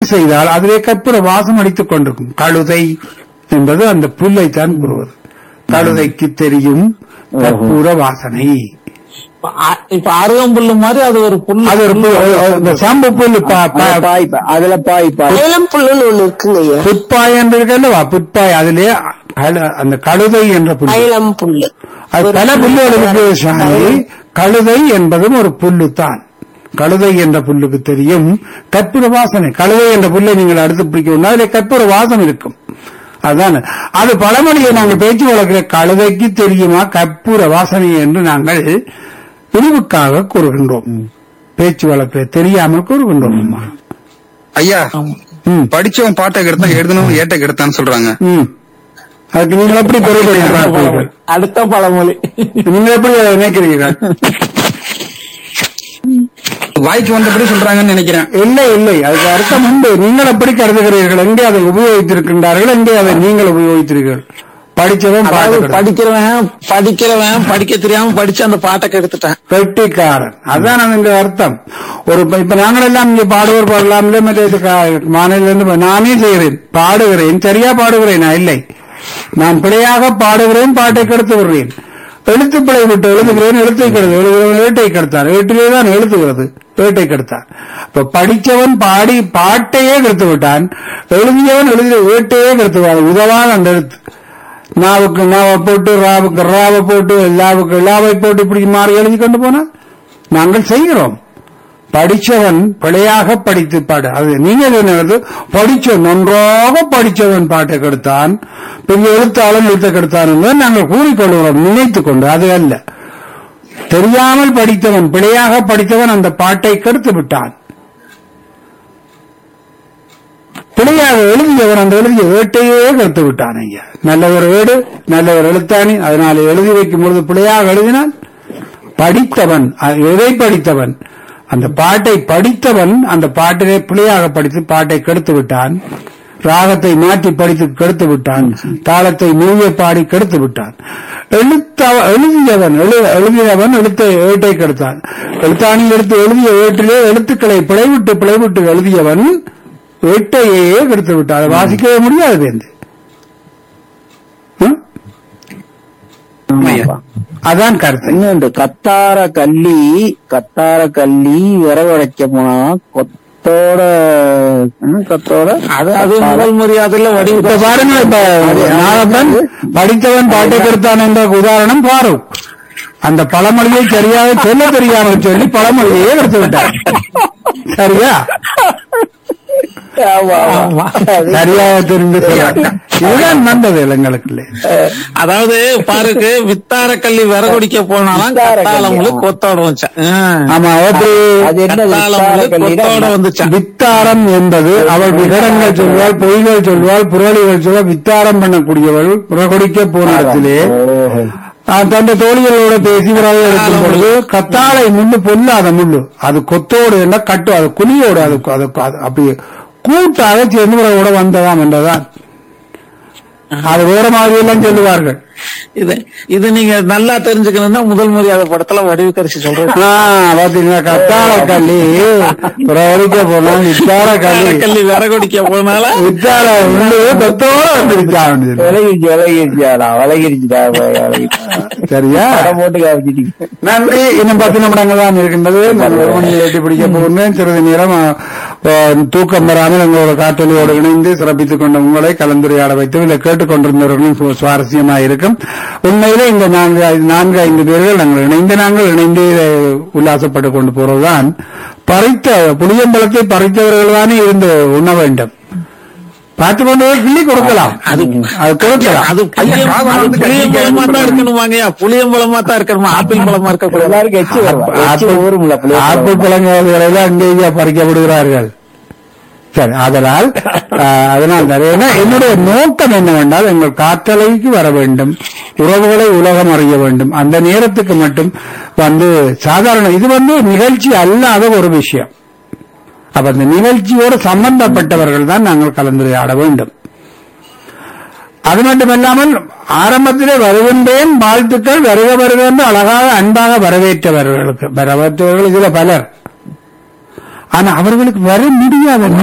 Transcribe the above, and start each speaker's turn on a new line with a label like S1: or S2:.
S1: செய்தால் அதிலே கற்பூர வாசம் அடித்துக் கொண்டிருக்கும் கழுதை என்பது அந்த புல்லைத்தான் கூறுவது கழுதைக்கு தெரியும் கற்பூர வாசனை
S2: இப்ப அ- இப்ப அருகம்புல்லு மாதிரி அது ஒரு புல்லு
S1: அது ஒரு பு- இந்த சாம்பு புல் பா-
S3: அதுல
S1: பா-
S3: பாய் பா- அதுல பாய் பாய்
S4: அயலம் புல்லுன்னு ஒண்ணு இருக்குங்க ஐயா
S1: புட்பாய் என்று இருக்கல்லவா புட்பாய் அதிலே கழு- அந்த கழுதை என்ற புல்
S4: அயலம் புல்லு
S1: அது பல புல்லுகளுக்கு சாமி கழுதை என்பதும் ஒரு புல்லு தான் கழுதை என்ற புல்லுக்கு தெரியும் கற்பூர வாசனை கழுதை என்ற புல்லை நீங்கள் அடுத்து பிடிக்கணும் அதில் கற்பூர வாசம் இருக்கும் அதுதான் அது பழமொழியை நாங்கள் பேச்சு வழக்கிற கழுதைக்கு தெரியுமா கற்பூர வாசனை என்று நாங்கள் பிரிவுக்காக கூறுகின்றோம் பேச்சு வழக்கில் தெரியாமல் கூறுகின்றோம் அம்மா.
S5: ஐயா
S1: ம்
S5: படிச்சவன் பாட்டை கெடுத்தான் எழுதணும் ஏட்டை கெடுத்தான்னு சொல்றாங்க
S1: ம் அதுக்கு நீங்கள் எப்படி குறைபடி பார்க்கிறீர்கள்
S2: அடுத்த பழமொழி
S1: நீங்கள் எப்படி அதை நினைக்கிறீர்கள்
S5: வாய்க்கு வந்தபடி சொல்றாங்கன்னு நினைக்கிறேன்
S1: இல்லை இல்லை அதுக்கு அர்த்தம் உண்டு நீங்கள் எப்படி கருதுகிறீர்கள் எங்கே அதை உபயோகித்திருக்கின்றார்கள் எங்கே அதை நீங்கள் உபயோகித்தீர்கள் படிச்சவன்
S2: அதாவது
S1: பாட்டு
S2: படிக்கிறவன் படிக்கிறவன் படிக்க தெரியாம படிச்சு அந்த பாட்டை கெடுத்துட்டான்
S1: வெட்டிக்காரன் அதான் அதன் அர்த்தம் ஒரு இப்ப- இப்ப நாங்கள் எல்லாம் இங்க பாடுவோர் பாடலாம்ல மற்ற இது கா- மாநில இருந்து பா- நானே செய்கிறேன் பாடுகிறேன் சரியா பாடுகிறேனா இல்லை நான் பிழையாக பாடுகிறேன் பாட்டை கெடுத்து விடுறேன் எழுத்து பிழை விட்டு எழுதுகிறேன் எழுத்தை கெடுத்து எழுதுகிறவன் ஏட்டை கெடுத்தார் ஏட்டிலே தான் எழுதுகிறது ஏட்டை கெடுத்தார் இப்ப படிச்சவன் பாடி பாட்டையே கெடுத்து விட்டான் எழுதியவன் எழுதிய ஏட்டையே கெடுத்து விட்டான் உதவான் அந்த எழுத்து நாவுக்கு நாவை போட்டு ராவுக்கு ராவை போட்டு லாவுக்கு லாவை போட்டு இப்படி மாறி எழுதி கொண்டு போனா நாங்கள் செய்கிறோம் படிச்சவன் பிழையாக படித்து பாடு அது நீங்க என்ன படிச்ச நன்றாக படிச்சவன் பாட்டை கெடுத்தான் பெரிய எழுத்தாளன் எழுத்த கெடுத்தான் என்பதை நாங்கள் கூறிக்கொள்கிறோம் நினைத்துக் கொண்டு அது அல்ல தெரியாமல் படித்தவன் பிழையாக படித்தவன் அந்த பாட்டை கெடுத்து விட்டான் பிழையாக எழுதியவன் அந்த எழுதிய ஏட்டையே கருத்து விட்டான் ஐயா நல்ல ஒரு ஏடு நல்ல ஒரு எழுத்தாணி அதனால எழுதி வைக்கும் பொழுது பிழையாக எழுதினான் படித்தவன் அ- எதை படித்தவன் அந்த பாட்டை படித்தவன் அந்த பாட்டிலே பிழையாக படித்து பாட்டை கெடுத்து விட்டான் ராகத்தை மாற்றி படித்து கெடுத்து விட்டான் தாளத்தை மூவிய பாடி கெடுத்து விட்டான் எழுத்த எழுதியவன் எழு- எழுதியவன் எழுத்தை ஏட்டை கெடுத்தான் எழுத்தாணி எடுத்து எழுதிய ஏட்டிலே எழுத்துக்களை பிழைவிட்டு பிழைவிட்டு எழுதியவன் ஏட்டையே கெடுத்து விட்டான் அதை வாசிக்கவே முடியாது வேந்து ம்?
S5: ஆமாய்யா.
S1: அதான் கருத்து
S3: இன்னொன்று கத்தார கள்ளி கத்தார கள்ளி விரவடைக்க போனா கொத்தோட என்ன கொத்தோட
S2: அது அது முதல் மரியாதையில
S1: இப்ப
S2: வடிவு
S1: பாருங்க இப்ப நாகப்பன் படித்தவன் பாட்டை கெடுத்தான் என்ற உதாரணம் பாரும் அந்த பழமொழியை சரியாக சொல்ல தெரியாமல் சொல்லி பழமொழியை எடுத்து விட்டார் சரியா
S3: ஆமா, ஆமா.
S1: சரியாக தெரிந்து சொல்ல இதுதான் நல்லது இளங்களுக்கு
S2: அதாவது பாருங்க வித்தார கள்ளி விறகுடிக்க போனாலும்
S3: வித்தார கள்ளி,
S2: கத்தாளமுழு
S3: ஆ.
S2: கொத்தோட வந்துச்சான் ஆ.
S1: ஆமா எப்படி
S3: அது என்ன
S2: கத்தாழமுழு
S3: வித்தார கள்ளினா
S2: கொத்தோட
S3: என்ன?
S2: வந்துச்சான்
S1: வித்தாரம் என்பது அவள் விகடங்கள் சொல்வாள் பொய்கள் சொல்வாள் புரளிகள் சொல்வாள் வித்தாரம் பண்ணக்கூடியவள் புறகொடிக்க போன இடத்திலே
S3: ஓஹோ.
S1: ஆஹ் தந்த தோழிகளோட பேசி விரதம் எடுக்கும் பொழுது கத்தாழை முள்ளு பொல்லாத முள்ளு அது கொத்தோடு என்ன கட்டு அது குழியோடு அது அது அது அப்படி கூட்டாக சேர்ந்து விரவோட வந்ததாம் என்றதான் அது வேற மாதிரி எல்லாம் சொல்லுவார்கள்
S2: இது இது நீங்க நல்லா தெரிஞ்சுக்கணும்னா முதல் மரியாதை படத்துல வடிவு கரிசி சொல்றேன்
S1: ஆஹ் பாத்தீங்கன்னா கத்தாழை கள்ளி புறவழிக்க போனா வித்தார கள்ளி
S2: கள்ளி விறகுடிக்க போனால
S1: வித்தார முள்ளு கொத்தோட வந்துருச்சா அப்படின்னு.
S3: விலகிருச்சு விலகிருச்சுடா விலகிருச்சுடா விலகிருச்சு.
S1: சரியா
S3: படம் போட்டு காமிச்சிட்டீங்க
S1: நன்றி இன்னும் பத்து நிமிடங்கள் தான் இருக்கின்றது நான் ஒரு மணியில் எட்டி பிடிக்க போகிறேன் சிறிது நேரம் அஹ், தூக்கம் வராமல் எங்களோட காற்றொலியோடு இணைந்து சிறப்பித்துக் கொண்ட உங்களை கலந்துரையாட வைத்து இல்லை கேட்டுக்கொண்டிருந்தவர்களும் சு- சுவாரஸ்யமாக இருக்கும் உண்மையிலே இந்த நான்கு ஐந்து- நான்கு ஐந்து பேர்கள் நாங்கள் இணைந்து நாங்கள் இணைந்து இதை உல்லாசப்பட்டுக் கொண்டு போறதுதான் பறித்த புளியம்பழத்தை பறித்தவர்கள் தானே இருந்து உண்ண வேண்டும் பார்த்து கொண்டு போய் கிள்ளி கொடுக்கலாம்
S2: அது
S1: அது கொடுக்கலாம்
S2: அது புளியம் அது புளியம்பழமா தான் இருக்கணுமாங்கய்யா புளியம்பழமா தான் இருக்கணுமா ஆப்பிள் பழமா இருக்கக்கூடாது
S3: எல்லாருக்கும் எச்சு வரும் எச்சு
S1: ஆப்பிள்
S3: ஊரும்ல பிள்ளைங்க.
S1: ஆப்பிள் பழங்களை எல்லாம் அங்கேயே பறிக்கப்படுகிறார்கள் சரி அதனால் ஆஹ், அதனால் நிறைய ஏன்னா என்னுடைய நோக்கம் என்னவென்றால் எங்கள் காற்றலைக்கு வர வேண்டும் உறவுகளை உலகம் அறிய வேண்டும் அந்த நேரத்துக்கு மட்டும் வந்து சாதாரண இது வந்து நிகழ்ச்சி அல்லாத ஒரு விஷயம் அப்ப அந்த நிகழ்ச்சியோடு சம்பந்தப்பட்டவர்கள் தான் நாங்கள் கலந்துரையாட வேண்டும் அது மட்டுமல்லாமல் ஆரம்பத்திலே வருகின்றேன் வாழ்த்துக்கள் வருக வருக என்று அழகாக அன்பாக வரவேற்றவர்களுக்கு வரவேற்றவர்கள் இதுல பலர் ஆனா அவர்களுக்கு வர முடியாத